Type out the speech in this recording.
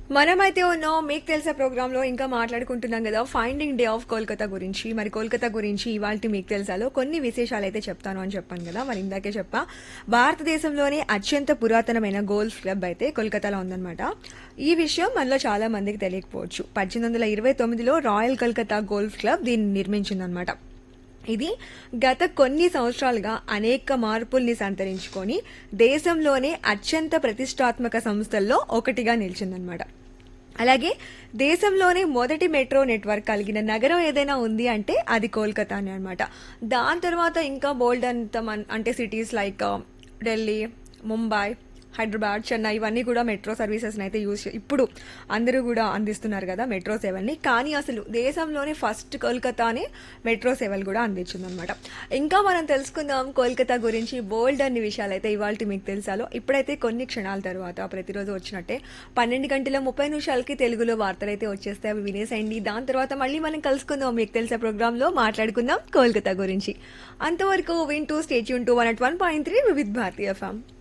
మనమైతే ఉన్నాం మీకు తెలిసే ప్రోగ్రామ్ లో ఇంకా మాట్లాడుకుంటున్నాం కదా ఫైండింగ్ డే ఆఫ్ కోల్కతా గురించి మరి కోల్కతా గురించి ఇవాళ మీకు తెలుసాలో కొన్ని విశేషాలు అయితే చెప్తాను అని చెప్పాను కదా మరి ఇందాకే చెప్పా భారతదేశంలోనే అత్యంత పురాతనమైన గోల్ఫ్ క్లబ్ అయితే కోల్కతాలో ఉందన్నమాట ఈ విషయం మనలో చాలా మందికి తెలియకపోవచ్చు పద్దెనిమిది వందల ఇరవై తొమ్మిదిలో రాయల్ కల్కతా గోల్ఫ్ క్లబ్ దీన్ని నిర్మించిందనమాట ఇది గత కొన్ని సంవత్సరాలుగా అనేక మార్పుల్ని సంతరించుకొని దేశంలోనే అత్యంత ప్రతిష్టాత్మక సంస్థల్లో ఒకటిగా నిలిచిందనమాట అలాగే దేశంలోనే మొదటి మెట్రో నెట్వర్క్ కలిగిన నగరం ఏదైనా ఉంది అంటే అది కోల్కతానే అనమాట దాని తర్వాత ఇంకా బోల్డ్ అంత మన్- అంటే సిటీస్ లైక్ ఢిల్లీ ముంబై హైదరాబాద్ చెన్నై ఇవన్నీ కూడా మెట్రో సర్వీసెస్ని అయితే యూజ్ ఇప్పుడు అందరూ కూడా అందిస్తున్నారు కదా మెట్రో సేవల్ని కానీ అసలు దేశంలోనే ఫస్ట్ కోల్కతానే మెట్రో సేవలు కూడా అందించిందనమాట ఇంకా మనం తెలుసుకుందాం కోల్కతా గురించి బోల్డ్ అన్ని విషయాలు అయితే ఇవాళ మీకు తెలుసాలో ఇప్పుడైతే కొన్ని క్షణాల తర్వాత ప్రతిరోజు వచ్చినట్టే పన్నెండు గంటల ముప్పై నిమిషాలకి తెలుగులో వార్తలు అయితే వచ్చేస్తాయి అవి వినేసేయండి దాని తర్వాత మళ్ళీ మనం కలుసుకుందాం మీకు తెలిసే ప్రోగ్రాంలో మాట్లాడుకుందాం కోల్కతా గురించి అంతవరకు వింటూ stay tuned to one at one point three Vividh Bharati FM